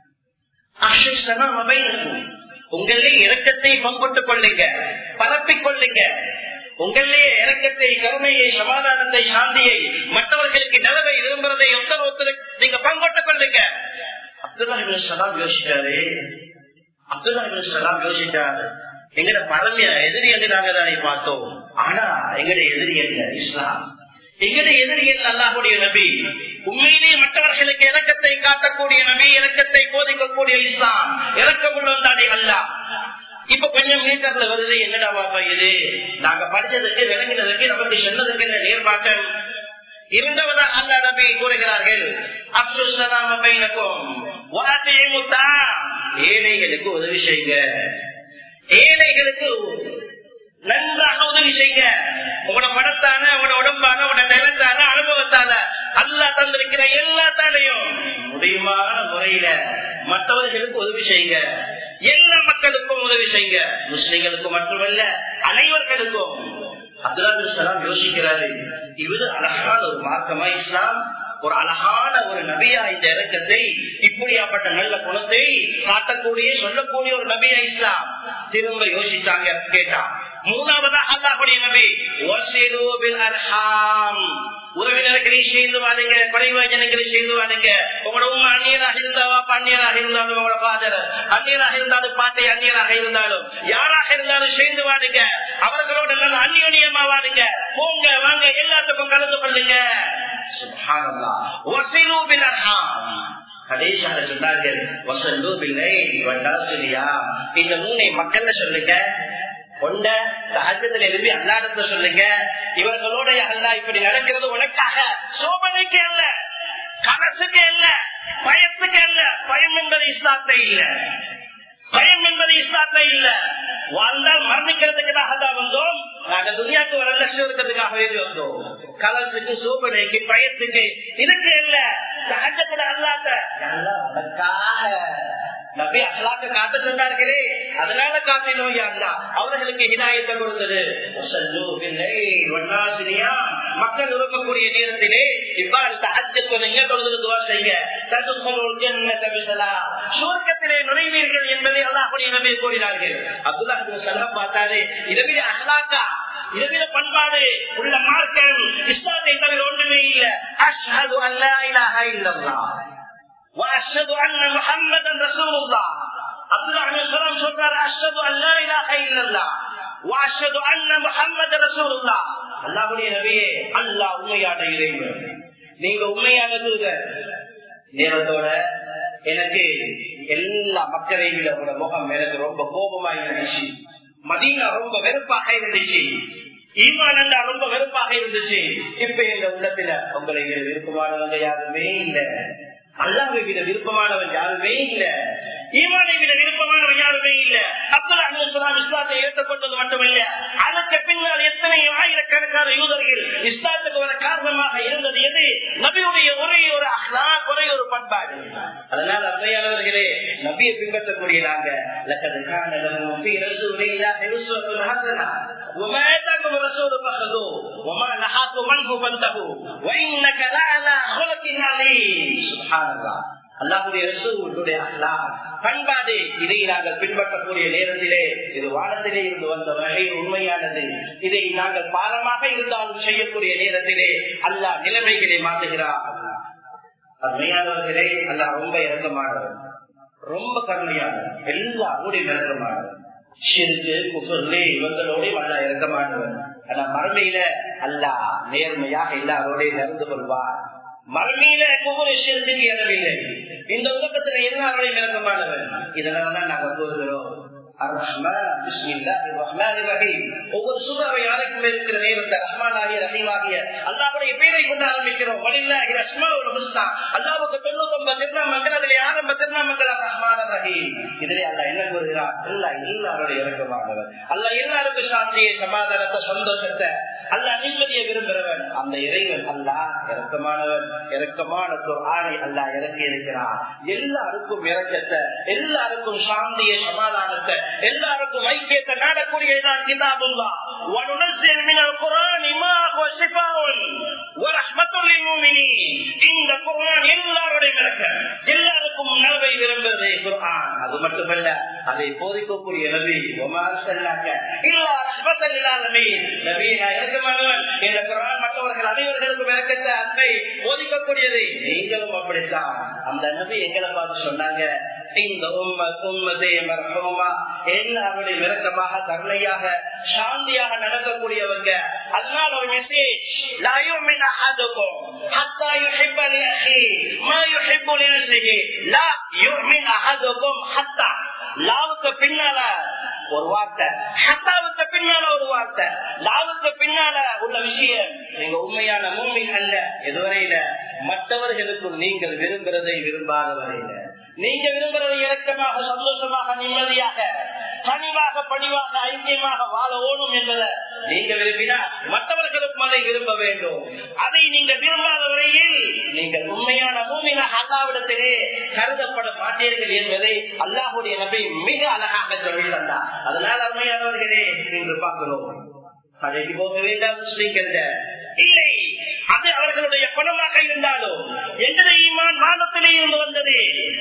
அஷு சலாம் அபைனகும் உங்களே இறக்கத்தை பங்குட்டுக் கொள்ளுங்க பரப்பிக் கொள்ளுங்க உங்களே இறக்கத்தை கருணையை சமாதானத்தை சாந்தியை மற்றவர்களுக்கு நிலவை விரும்புறதை ஒருத்தர் ஒருத்தர் நீங்க பங்கோட்டுக் கொள்ளுங்க அப்துல்லா சலாம் யோசிச்சாரு அப்துல்லா சலாம் யோசிச்சாரு எங்கட பரமைய எதிரி என்று நாங்க தானே பார்த்தோம் ஆனா எங்கட எதிரி என்ன இஸ்லாம் எங்கட எதிரி என்ன அல்லாஹுடைய நபி உண்மையிலேயே மற்றவர்களுக்கு இறக்கத்தை காட்டக்கூடிய நபி இறக்கத்தை போதிக்கக்கூடிய இஸ்லாம் இறக்கம் உள்ளவன்தானே அல்லா இப்ப கொஞ்சம் மீட்டர்ல வருது என்னடா பாப்பா இது நாங்க படிச்சதுக்கு விளங்கினதுக்கு நமக்கு சொன்னதுக்கு இந்த நேர்பாட்டம் இருந்தவதா அல்லா நபி கூறுகிறார்கள் அப்துல் சலாம் பைனக்கும் ஏழைகளுக்கு உதவி செய்யுங்க ஏழைகளுக்கு நன்றாக உதவி செய்யுங்க உங்களோட பணத்தால உங்களோட உடம்பால உங்களோட நிலத்தால அனுபவத்தால அல்லா தந்திருக்கிற எல்லாத்தாலையும் முடியுமான முறையில மற்றவர்களுக்கு உதவி செய்யுங்க எல்லா மக்களுக்கும் உதவி செய்யுங்க முஸ்லிம்களுக்கு மட்டுமல்ல அனைவர்களுக்கும் அப்துல்லா சலாம் யோசிக்கிறாரு இவரு அழகான ஒரு மார்க்கமா இஸ்லாம் ஒரு அழகான ஒரு நபியா இந்த இறக்கத்தை இப்படியாப்பட்ட நல்ல குணத்தை காட்டக்கூடிய சொல்லக்கூடிய ஒரு நபியா இஸ்லாம் திரும்ப யோசிச்சாங்க கேட்டா மூணாவதா அல்லாஹுடைய நபி உறவினர்களை சேர்ந்து வாழுங்க படைவாஜனங்களை சேர்ந்து வாழுங்க உங்களோட உங்க அந்நியராக இருந்தாவா அந்நியராக இருந்தாலும் உங்களோட பாதர் அந்நியராக இருந்தாலும் பாட்டை அந்நியராக இருந்தாலும் யாராக இருந்தாலும் சேர்ந்து வாழுங்க அவர்களோட நல்ல அந்நியோனியமா வாழுங்க போங்க வாங்க எல்லாத்துக்கும் கலந்து கொள்ளுங்க கடைசியாக சொன்னார்கள் இந்த மூணை மக்கள்ல சொல்லுங்க கொண்ட சகஜத்துல எழுப்பி அல்லாடத்தை சொல்லுங்க இவர்களோட அல்லா இப்படி நடக்கிறது உனக்காக சோபனைக்கு அல்ல கனசுக்கு அல்ல பயத்துக்கு அல்ல பயம் என்பது இஸ்லாத்தை இல்ல பயம் என்பது இஸ்லாத்தை இல்ல வாழ்ந்தால் மரணிக்கிறதுக்காக தான் வந்தோம் நாங்க துணியாக்கு வர லட்சம் இருக்கிறதுக்காகவே வந்தோம் கலசுக்கு சோபனைக்கு பயத்துக்கு இதுக்கு இல்ல சகஜத்துல அல்லாத அதற்காக நபி அகலாக்க காத்த சொன்னார்களே அதனால காத்தினோம் அல்லா அவர்களுக்கு ஹிதாயத்தை கொடுத்தது மக்கள் விரும்பக்கூடிய நேரத்திலே இவ்வாறு தகஜத்துவங்க தொழுது துவா செய்ய சுவர்க்கத்திலே நுழைவீர்கள் என்பதை அல்லாஹுடைய நபி கூறினார்கள் அப்துல்லா சலாம் பார்த்தாரு இரவில அகலாக்கா இரவில பண்பாடு உள்ள மார்க்கம் இஸ்லாத்தை தவிர ஒன்றுமே இல்ல அஷ்ஹது அல்லா இலாஹ இல்லல்லாஹ் واشهد ان محمدا رسول الله عبد الله بن سلام சொல்றார் اشهد ان لا اله الا الله واشهد ان محمدا رسول الله அல்லாஹ்வுடைய நபியே அல்லாஹ் உண்மையான இறைவன் நீங்க உண்மையான தூதர் நேரத்தோட எனக்கு எல்லா மக்களையும் விட உங்களோட முகம் எனக்கு ரொம்ப கோபமா இருந்துச்சு மதீனா ரொம்ப வெறுப்பாக இருந்துச்சு ஈமானண்டா ரொம்ப வெறுப்பாக இருந்துச்சு இப்ப எங்க உள்ளத்துல உங்களை விருப்பமானவங்க யாருமே இல்லை அல்லாவை விட விருப்பமானவன் யாருமே இல்ல ஈமானை விட விருப்பமானவன் யாருமே இல்ல அப்துல்லா அஹமது இஸ்லாத்தை ஏற்றுக்கொண்டது மட்டுமல்ல அதற்கு பின்னால் எத்தனை ஆயிரக்கணக்கான யூதர்கள் இஸ்லாத்துக்கு வர காரணமாக இருந்தது எது நபியுடைய ஒரே ஒரு அஹ்லா ஒரே ஒரு பண்பாடு அதனால் அம்மையானவர்களே நபியை பின்பற்றக்கூடிய நாங்க وما آتاكم الرسول فخذوه وما نهاكم عنه فانتهوا وإنك لعلى خلق عظيم سبحان الله அல்லாஹுடைய ரசூலுடைய அல்லாஹ் பண்பாடு இதை நாங்கள் பின்பற்றக்கூடிய நேரத்திலே இது வானத்திலே இருந்து வந்த வகை உண்மையானது இதை நாங்கள் பாலமாக இருந்தாலும் செய்யக்கூடிய நேரத்திலே அல்லாஹ் நிலைமைகளை மாற்றுகிறார் உண்மையானவர்களே அல்லாஹ் ரொம்ப இறக்கமானவர் ரொம்ப கருணையானவர் எல்லாருடைய இறக்கமானவர் சிறுக்கு குஃபர்லே இவங்களோடய அல்லா இறக்கமானவர் ஆனா மறுமையில அல்லா நேர்மையாக எல்லாரோடையும் நடந்து கொள்வார் மறுமையில ஒவ்வொரு சிறுத்துக்கு இடமில்லை இந்த உலகத்துல எல்லாரோடையும் இறக்கமானவர் இதனாலதான் நாங்க கூறுகிறோம் ஒவ்வொரு சூறாவை அழைக்கும் இருக்கிற நேரத்தை ரஹ்மானாகிய ரஹீமாகிய அல்லாவுடைய பேரை கொண்டு ஆரம்பிக்கிறோம் வலில்லாஹி ரஸ்மாவுல் ஹுஸ்னா அல்லாவுக்கு தொண்ணூத்தி ஒன்பது திருநாமங்கள் அதிலே ஆரம்ப திருநாமங்கள் ரஹ்மான ரஹீம் இதிலே அல்லா என்ன கூறுகிறார் அல்லா எல்லாருடைய இறக்கமானவர் அல்ல எல்லாருக்கும் சாந்தியை சமாதானத்தை சந்தோஷத்தை அல்ல நிம்மதியை விரும்புகிறவன் அந்த இறைவன் அல்லா இறக்கமானவன் இறக்கமான ஆணை அல்லா இறக்கி இருக்கிறார் எல்லாருக்கும் இறக்கத்தை எல்லாருக்கும் சாந்தியை சமாதானத்தை எல்லாருக்கும் ஐக்கியத்தை நாடக்கூடியதான் கிதாபுல்லா وننزل من القرآن ما هو شفاء ورحمة للمؤمنين இந்த குர்ஆன் எல்லாருடைய மிளக்க எல்லாருக்கும் நலவை விரும்புவது குர்ஆன் அது மட்டுமல்ல அதை போதிக்கக்கூடிய நபி ஒமார் செல்லாக்க இல்லா ரஹ்மத்தல் இல்லாதமீன் நபி நான் இறக்கமானவன் இந்த குர்ஆன் மற்றவர்கள் அனைவர்களுக்கும் விளக்கத்த அன்பை போதிக்கக்கூடியது நீங்களும் அப்படித்தான் அந்த நபி எங்களை பார்த்து சொன்னாங்க இந்த உண்மை உண்மதே மரகமா எல்லாருடைய விளக்கமாக கருணையாக சாந்தியாக நடக்கக்கூடியவங்க அதனால ஒரு மெசேஜ் லாயுமின் அஹதுக்கும் حتى يحب لأخيه ما يحب لنفسه لا يؤمن أحدكم حتى லாவுக்கு பின்னால ஒரு வார்த்தை ஹத்தாவுக்கு பின்னால ஒரு வார்த்தை லாவுக்கு பின்னால உள்ள விஷயம் நீங்க உண்மையான மூமி அல்ல எதுவரையில மற்றவர்களுக்கும் நீங்கள் விரும்புறதை விரும்பாத வரையில நீங்க விரும்புறதை இறக்கமாக சந்தோஷமாக நிம்மதியாக தனிவாக பணிவாக ஐக்கியமாக வாழ ஓடும் என்பதை நீங்க விரும்பினா மற்றவர்களுக்கு அதை விரும்ப வேண்டும் அதை நீங்க விரும்பாத வரையில் நீங்கள் உண்மையான பூமியாக அல்லாவிடத்திலே கருதப்பட மாட்டீர்கள் என்பதை அல்லாஹுடைய நபை மிக அழகாக சொல்லி தந்தார் அதனால் அருமையானவர்களே இன்று பார்க்கிறோம் கடைக்கு போக வேண்டாம் முஸ்லீம்கள் இல்லை அது அவர்களுடைய குணமாக இருந்தாலும் எங்களை ஈமான் வானத்திலே இருந்து வந்தது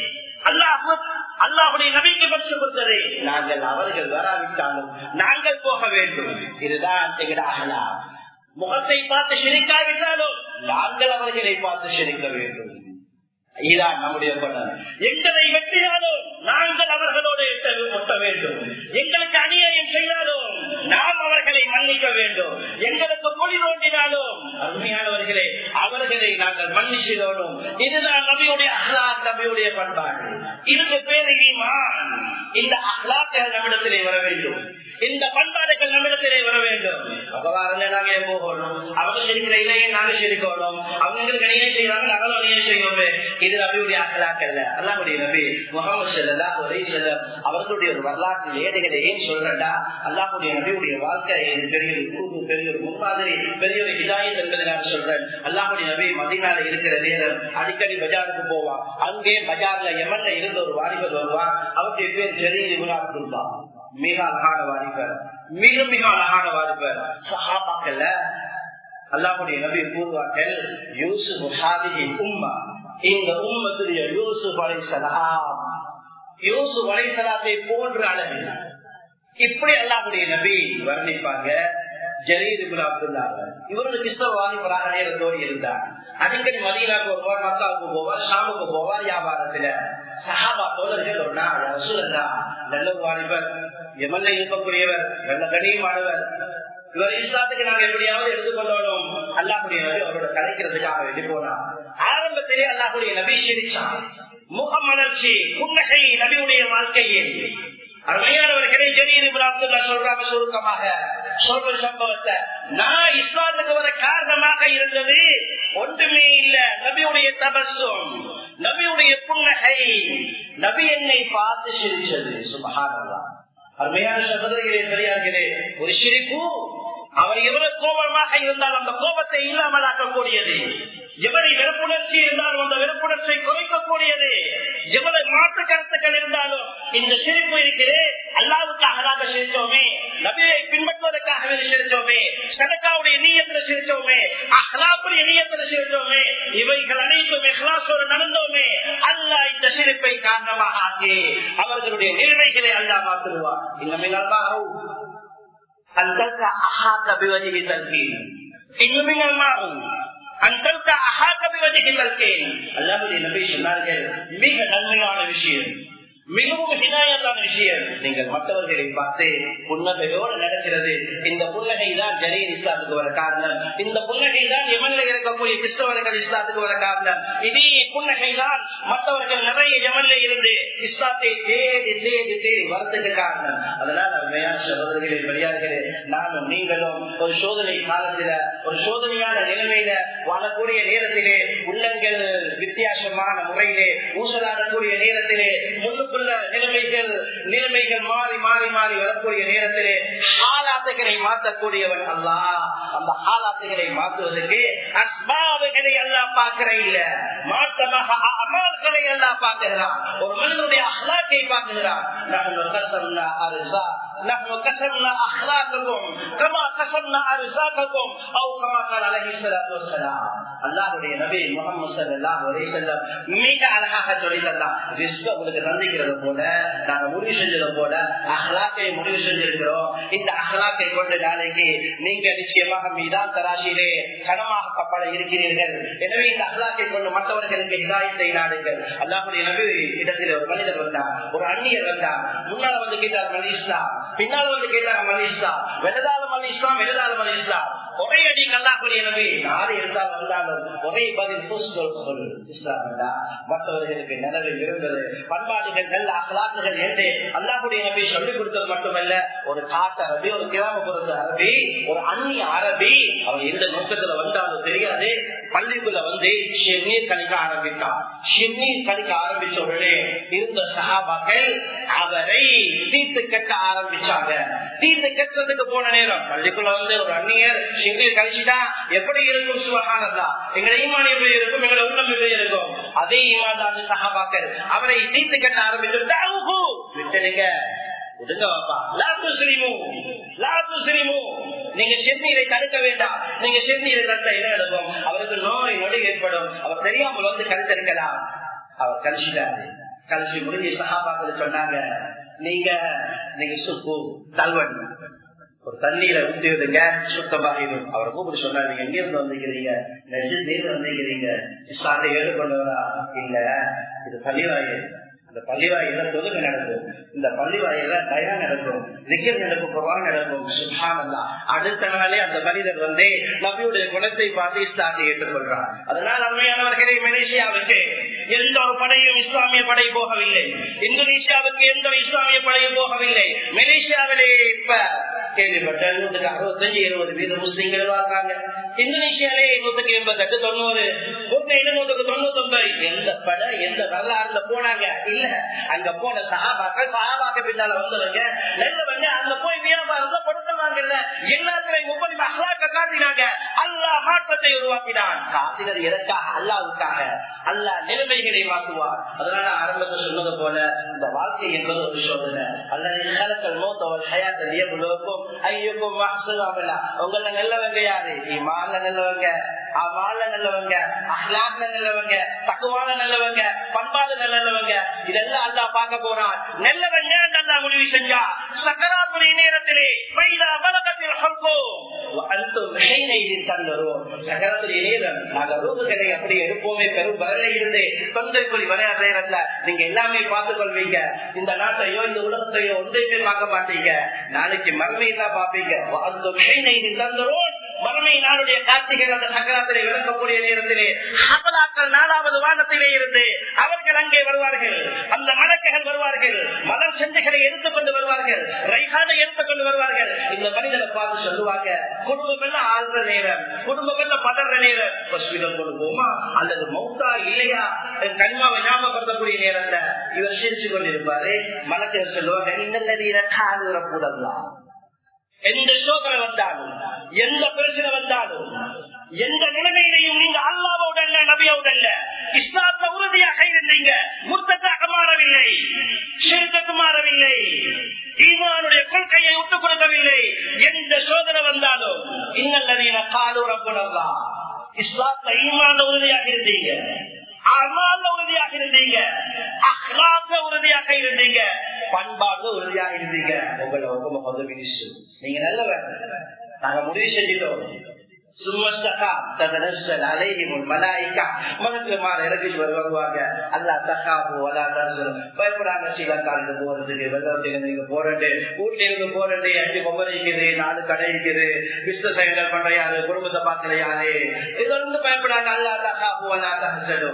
அல்லாஹு அல்லாஹுடைய நபிக்கு பற்றி கொடுத்தது நாங்கள் அவர்கள் வராவிட்டாலும் நாங்கள் போக வேண்டும் இதுதான் திகடாகலா முகத்தை பார்த்து சிரிக்காவிட்டாலும் நாங்கள் அவர்களை பார்த்து சிரிக்க வேண்டும் இதுதான் நம்முடைய குணம் எங்களை வெற்றியாலும் நாங்கள் அவர்களோடு ஒட்ட வேண்டும் எங்களுக்கு அநியாயம் செய்தாலும் நாம் அவர்களை மன்னிக்க வேண்டும் எங்களுக்கு பொழி தோண்டினாலும் அருமையானவர்களே அவர்களை நாங்கள் மன்னிச்சிடணும் இதுதான் நபியுடைய அஹ்லாக் நபியுடைய பண்பாடு இதுக்கு பேரு ஈமான் இந்த அஹ்லாக்கள் நம்மிடத்திலே வர வேண்டும் இந்த பண்பாடுகள் நம்மிடத்திலே வர வேண்டும் பகவான்ல நாங்க போகணும் அவங்க சிரிக்கிற இல்லையே நாங்க சிரிக்கணும் அவங்களுக்கு அநியாயம் செய்யறாங்க நாங்களும் அநியாயம் செய்வோமே இது நபியுடைய அகலாக்கல்ல அல்லாவுடைய நபி முகமது செல்லா ஒரே செல்லம் அவர்களுடைய ஒரு வரலாற்று ஏடுகளை ஏன் சொல்றா அல்லாஹுடைய நபியுடைய வாழ்க்கை இது பெரிய ஒரு கூறு பெரிய ஒரு முன்மாதிரி பெரிய ஒரு இதாயத் என்பதை நான் சொல்றேன் அல்லாஹுடைய நபி மதினால இருக்கிற நேரம் அடிக்கடி பஜாருக்கு போவான் அங்கே பஜார்ல எமன்ல இருந்த ஒரு வாலிபர் வருவார் அவருடைய பேர் ஜெரீல் இபுனா மிக அழகான வாலிபர் மிக மிக அழகான வாலிபர் சஹாபாக்கல்ல அல்லாஹுடைய நபி கூறுவார்கள் யூசுப் ஹாதிஹி உம்மா இந்த உம்மத்துடைய யூசுப் அலைசலாம் யூசுப் அலைசலாத்தை போன்ற அளவில் இப்படி அல்லாஹுடைய நபி வர்ணிப்பாங்க ஜலீர் இபுல் அப்துல்லா இவரு கிறிஸ்தவ வாலிபராக நேரத்தோடு இருந்தார் அடிக்கடி மதீனாக்கு போவார் மக்காவுக்கு போவார் ஷாமுக்கு போவார் வியாபாரத்துல சஹாபா தோழர்கள் ஒரு நாள் ரசூலல்லா நல்ல ஒரு வாலிபர் எமல்ல இருக்கக்கூடியவர் நல்ல கணியமானவர் இவர் இஸ்லாத்துக்கு நாங்க எப்படியாவது எடுத்துக்கொள்ளணும் அல்லாஹுடைய நபி அவரோட கலைக்கிறதுக்காக வெளி போனார் ஆரம்பத்திலே அல்லாஹுடைய நபி சிரிச்சான் முகமலர்ச்சி புன்னகை நபியுடைய வாழ்க்கையில் அருமையானவர்களே ஜெனீர் அப்துல்லா சொல்றாங்க சுருக்கமாக சொல்ற சம்பவத்தை நான் இஸ்லாத்துக்கு வர காரணமாக இருந்தது ஒன்றுமே இல்ல நபியுடைய தபசும் நபியுடைய புன்னகை நபி என்னை பார்த்து சிரிச்சது சுபகாரா அருமையான சகோதரிகளே பெரியார்களே ஒரு சிரிப்பு அவர் எவ்வளவு கோபமாக இருந்தால் அந்த கோபத்தை இல்லாமலாக்கக்கூடியது எவரை வெறுப்புணர்ச்சி இருந்தாலும் அந்த வெறுப்புணர்ச்சியை குறைக்கக்கூடியது எவ்வளவு மாற்று கருத்துக்கள் இருந்தாலும் இந்த சிரிப்பு இருக்கிறே அல்லாவுக்காக நாங்கள் சிரிச்சோமே நபியை பின்பற்றுவதற்காக சிரிச்சோமே சதக்காவுடைய நீயத்தில் சிரிச்சோமே அஹ்லாவுடைய நீயத்தில் சிரிச்சோமே இவைகள் அனைத்தும் எஹ்லாசோடு நடந்தோமே அல்ல இந்த சிரிப்பை காரணமாக ஆக்கி அவர்களுடைய நிலைமைகளை அல்லா மாற்றுவார் இன்னமே அல்லாஹ் أن تلقى أخاك بوجه تلقين إن من المعروف أن تلقى أخاك بوجه تلقين الله நபி சொன்னார்கள் மிக நன்மையான விஷயம் மிகவும் ஹிதாயத்தான விஷயம் நீங்கள் மற்றவர்களை பார்த்து புன்னகையோடு நடக்கிறது இந்த புன்னகை தான் ஜலீல் இஸ்லாத்துக்கு வர காரணம் இந்த புன்னகை தான் எமன்ல இருக்கக்கூடிய கிறிஸ்தவர்கள் இஸ்லாத்துக்கு வர காரணம் இதே புன்னகை தான் மற்றவர்கள் நிறைய எமன்ல இருந்து இஸ்லாத்தை தேடி தேடி தேடி வரத்துக்கு காரணம் அதனால் அருமையான சகோதரர்களே பெரியார்களே நானும் நீங்களும் ஒரு சோதனை காலத்துல ஒரு சோதனையான நிலைமையில வாழக்கூடிய நேரத்திலே உள்ளங்கள் வித்தியாசமான முறையிலே ஊசலாடக்கூடிய நேரத்திலே முன்னுக்குள்ள நிலைமைகள் நிலைமைகள் மாறி மாறி மாறி வரக்கூடிய நேரத்திலே ஹாலாத்துகளை மாற்றக்கூடியவன் அல்லா அந்த ஹாலாத்துகளை மாற்றுவதற்கு அஸ்பாவுகளை எல்லாம் பார்க்கிற இல்ல மாற்றமாக அமல்களை எல்லாம் பார்க்கிறான் ஒரு மனிதனுடைய அஹ்லாக்கை பார்க்கிறான் نحن كسبنا اخلاقكم كما كسبنا ارزاقكم او كما قال عليه الصلاه والسلام அல்லாஹ்வுடைய நபி முகமது ஸல்லல்லாஹு அலைஹி வஸல்லம் மிக அழகாக சொல்லி தந்தார் ரிஸ்க் உங்களுக்கு தந்திக்கிறது போல நாங்க முடிவு செஞ்சது போல அஹ்லாக்கை முடிவு செஞ்சிருக்கிறோம் இந்த அஹ்லாக்கை கொண்டு நாளைக்கு நீங்க நிச்சயமாக மீதான் தராசியிலே கனமாக கப்பல இருக்கிறீர்கள் எனவே இந்த அஹ்லாக்கை கொண்டு மற்றவர்களுக்கு இதாயத்தை நாடுங்கள் அல்லாஹ்வுடைய நபி இடத்தில் ஒரு மனிதர் வந்தார் ஒரு அந்நியர் வந்தார் முன்னால வந்து கேட்டார் மலிஸ்லா பின்னால வந்து கேட்டாங்க மலிஸ்லா வெள்ளதாலும் மலிஸ்லாம் வெள்ளதாலும் மலிஸ்லாம் ஒரே அடி கல்லாக்குரிய நபி நாடு இருந்தால் வந்தாலும் இருந்தாலும் ஒரே பதில் புஸ்தல் இஸ்லாம் மற்றவர்களுக்கு நிலவில் இருந்தது பண்பாடுகள் நல்ல அகலாக்குகள் என்று அல்லாஹுடைய நபி சொல்லிக் கொடுத்தது மட்டுமல்ல ஒரு காட்டு அரபி ஒரு கிராமப்புறத்து அரபி ஒரு அந்நிய அரபி அவன் எந்த நோக்கத்துல வந்தாலும் தெரியாது பள்ளிக்குள்ள வந்து ஷென்னீர் கழிக்க ஆரம்பித்தான் ஷென்னீர் கழிக்க ஆரம்பிச்ச உடனே இருந்த சகாபாக்கள் அவரை தீர்த்து கட்ட ஆரம்பிச்சாங்க தீர்த்து கட்டுறதுக்கு போன நேரம் பள்ளிக்குள்ள வந்து ஒரு அந்நியர் ஷென்னீர் கழிச்சுட்டா எப்படி இருக்கும் சுவகானந்தா எங்களை ஈமான் எப்படி இருக்கும் எங்களை உள்ளம் எப்படி இருக்கும் அதே ஈமான் தான் சகாபாக்கள் அவரை தீர்த்து கட்ட ஆரம்பிச்சு விட்டுடுங்க விடுங்க பாப்பா லாத்து சிரிமு லாத்து சிரிமு நீங்க செந்நீரை தடுக்க வேண்டாம் நீங்க செந்நீரை தடுத்த என்ன நடக்கும் அவருக்கு நோய் நொடி ஏற்படும் அவர் தெரியாமல் வந்து கழுத்தெடுக்கலாம் அவர் கழிச்சிட்டாரு கழிச்சு முடிஞ்சு சகாபாக்கள் சொன்னாங்க நீங்க நீங்க சுப்பு தல்வன் ஒரு தண்ணீரை ஊற்றிவிடுங்க சுத்தமாகிடும் அவரை கூப்பிட்டு சொன்னார் நீங்க எங்க இருந்து வந்திருக்கிறீங்க நெஜில் வந்திருக்கிறீங்க இஸ்லாத்தை ஏற்றுக்கொண்டவரா இல்ல இது பள்ளிவாயில் இந்த பள்ளிவாயில தொழுகை நடக்கும் இந்த பள்ளிவாயில தயார் நடக்கும் நிக்கல் நடக்கும் குரான் நடக்கும் சுபானந்தா அடுத்த நாளே அந்த மனிதர் வந்து நபியுடைய குணத்தை பார்த்து இஸ்லாத்தை ஏற்றுக்கொள்றார் அதனால் அருமையானவர்களே மலேசியாவுக்கு எந்த ஒரு படையும் இஸ்லாமிய படை போகவில்லை இந்தோனேஷியாவுக்கு எந்த இஸ்லாமிய படையும் போகவில்லை மலேசியாவிலே இப்ப கேள்விப்பட்ட நூற்றுக்கு அறுபத்தஞ்சு இருபது வீத முஸ்லீம்கள் வாழ்றாங்க இந்தோனேஷியாலே நூற்றுக்கு எண்பத்தெட்டு தொண்ணூறு நூற்றுக்கு நூற்றுக்கு தொண்ணூத்தி ஒன்பது எந்த படை எந்த வரலாறுல போனாங்க இல்ல அங்க போன சகாபாக்கள் சகாபாக்க பின்னால வந்தவங்க நல்லவங்க அங்க போய் வியாபாரத்தை படுத்துவாங்கல்ல எல்லாத்துலயும் முப்பது அல்லாக்க காட்டினாங்க அல்லா மாற்றத்தை உருவாக்கினான் காத்தினது எதற்காக அல்லாவுக்காக அல்லா நிலைமைகளை மாற்றுவார் அதனால ஆரம்பத்தில் சொன்னது போல இந்த வாழ்க்கை என்பது ஒரு சோதனை அல்லது காலத்தில் மூத்தவள் ஹயாத்த நியமுழுக்கும் ஐயோக்கும் உங்கள நல்லவங்க யாரு இமால நல்லவங்க அவால நல்லவங்க அஹ்லாக்ல நல்லவங்க தக்குவால நல்லவங்க பண்பாடு நல்லவங்க இதெல்லாம் அல்லா பார்க்க போறான் நல்லவங்க நல்லா முடிவு செஞ்சா சக்கராத்துடைய நேரத்திலே பைதா பலகத்தில் ஹல்கோ அப்படி எடுப்போமே பெரும் வரல இருந்து தொந்தைக்குழி வரையாடுற நேரத்துல நீங்க எல்லாமே பார்த்துக் கொள்வீங்க இந்த நாட்டையோ இந்த உலகத்தையோ ஒன்றையுமே பார்க்க மாட்டீங்க நாளைக்கு மறுமையை தான் பார்ப்பீங்க தந்தரோன் மறுமை நாளுடைய காட்சிகள் அந்த சக்கரத்திலே விளக்கக்கூடிய நேரத்திலே அபலாக்கள் நாலாவது வானத்திலே இருந்து அவர்கள் அங்கே வருவார்கள் அந்த மலக்கைகள் வருவார்கள் மலர் செஞ்சுகளை எடுத்துக்கொண்டு வருவார்கள் ரைகானை எடுத்துக்கொண்டு வருவார்கள் இந்த மனிதனை பார்த்து சொல்லுவாங்க குடும்பம் எல்லாம் ஆள்ற நேரம் குடும்பம் எல்லாம் பதற நேரம் ஹாஸ்பிட்டல் கொண்டு போமா அல்லது மௌத்தா இல்லையா கனிமாவை ஞாபகப்படுத்தக்கூடிய நேரத்துல இவர் சிரிச்சு கொண்டிருப்பாரு மலக்கைகள் சொல்லுவாங்க இந்த காலுற கூடலாம் எந்த சோதனை வந்தாலும் எந்த பிரச்சனை வந்தாலும் எந்த நிலைமையிலையும் நீங்க அல்லாவோட அல்ல நபியோட அல்ல இஸ்லாத்த உறுதியாக இருந்தீங்க முத்தத்தாக மாறவில்லை சிறுத்தக்கு மாறவில்லை ஈமானுடைய கொள்கையை விட்டுக் கொடுக்கவில்லை எந்த சோதனை வந்தாலும் இன்னல்லதீன காலூர குணம்தான் இஸ்லாத்த ஈமான உறுதியாக இருந்தீங்க அமால உறுதியாக இருந்தீங்க அஹ்லாத்த உறுதியாக இருந்தீங்க பண்பாடு உறுதியாக இருந்தீங்க உங்களை உங்க மினிஸ்டர் நீங்க நல்லவர் நாங்க முடிவு செஞ்சிட்டோம் பயப்படாங்க ஸ்ரீலங்காவுக்கு போறதுக்கு வெள்ளத்துக்கு போறது ஊர்ல இருந்து போறது அஞ்சு பொம்பரை இருக்குது நாலு கடை இருக்குது பிசினஸ் ஐடல் பண்ற யாரு குடும்பத்தை பாக்குற யாரு இது வந்து பயப்படாங்க அல்லா தக்காபு அல்லா தகசடும்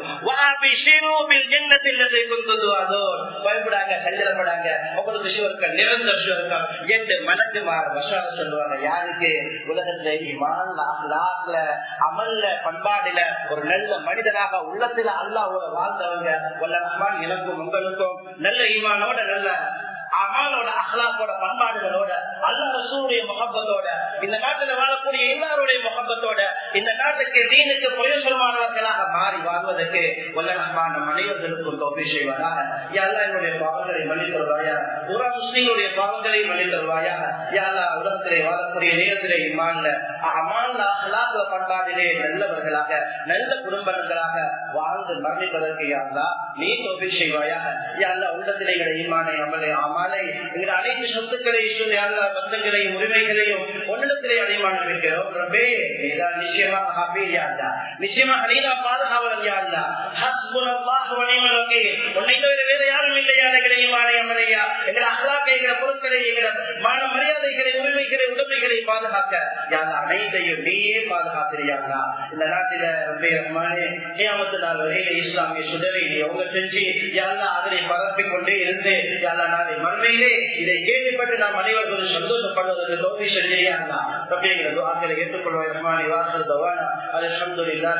பயப்படாங்க சஞ்சலப்படாங்க உங்களுக்கு சிவர்கள் நிரந்தர சிவர்கள் என்று மனக்கு மாற வசால சொல்லுவாங்க யாருக்கு உலகத்துல இமான் லாக்ல அமல்ல பண்பாடுல ஒரு நல்ல மனிதனாக உள்ளத்துல அல்லாவோட வாழ்ந்தவங்க வல்லரஹ்மான் எனக்கும் உங்களுக்கும் நல்ல ஈமானோட நல்ல அமாலோட அஹ்லாக்கோட பண்பாடுகளோட அல்லா ரசூடைய முகப்பத்தோட இந்த நாட்டுல வாழக்கூடிய எல்லாருடைய முகப்பத்தோட இந்த நாட்டுக்கு தீனுக்கு பிரயோசனமானவர்களாக மாறி வாழ்வதற்கு வல்லரஹ்மான் நம் அனைவர்களுக்கும் தோப்பி செய்வாராக யாரா என்னுடைய பாவங்களை மன்னித்தருவாயா புற முஸ்லீமுடைய பாவங்களை மன்னித்தருவாயா யாரா உலகத்திலே வாழக்கூடிய நேரத்திலே இம்மான்ல அமான்ல அஹ்லாக்ல பண்பாடிலே நல்லவர்களாக நல்ல குடும்பங்களாக வாழ்ந்து மரணிப்பதற்கு யாரா நீ தோப்பி செய்வாயாக யாரா உள்ளத்திலே ஈமானை அமலை அமலை எங்கள் அனைத்து சொத்துக்களை பந்தங்களையும் உரிமைகளையும் ஒன்னிடத்திலே அடைமானம் இருக்கிறோம் ரபே நீதான் நிச்சயமாக ஹாபி யாருதா நிச்சயமாக நீதா பாதுகாவலன் யாருதா ஹஸ்புல்லாஹ் வனிமல் வகீல் உன்னை தவிர வேற யாரும் இல்லையா எங்களை ஈமானை அமலையா எங்கள் அஹ்லாக்க எங்களை பொருட்களை எங்களை மான மரியாதைகளை உரிமைகளை உடைமைகளை பாதுகாக்க யார் அனைத்தையும் நீயே பாதுகாத்திரியாங்களா இந்த நாட்டில நியமத்து நாள் வரையில இஸ்லாமிய சுடலை நீ அவங்க செஞ்சு யாரா அதனை பரப்பிக் கொண்டே இருந்து யாரா நாளை மறுமையிலே இதை கேள்விப்பட்டு நாம் அனைவரும் சந்தோஷப்படுவதற்கு தோல்வி செஞ்சிருக்காங்களா அப்படிங்கிறது ஆக்களை ஏற்றுக்கொள்வோம் ரஹ்மானி வாசல் பவானா அலமதுல்லா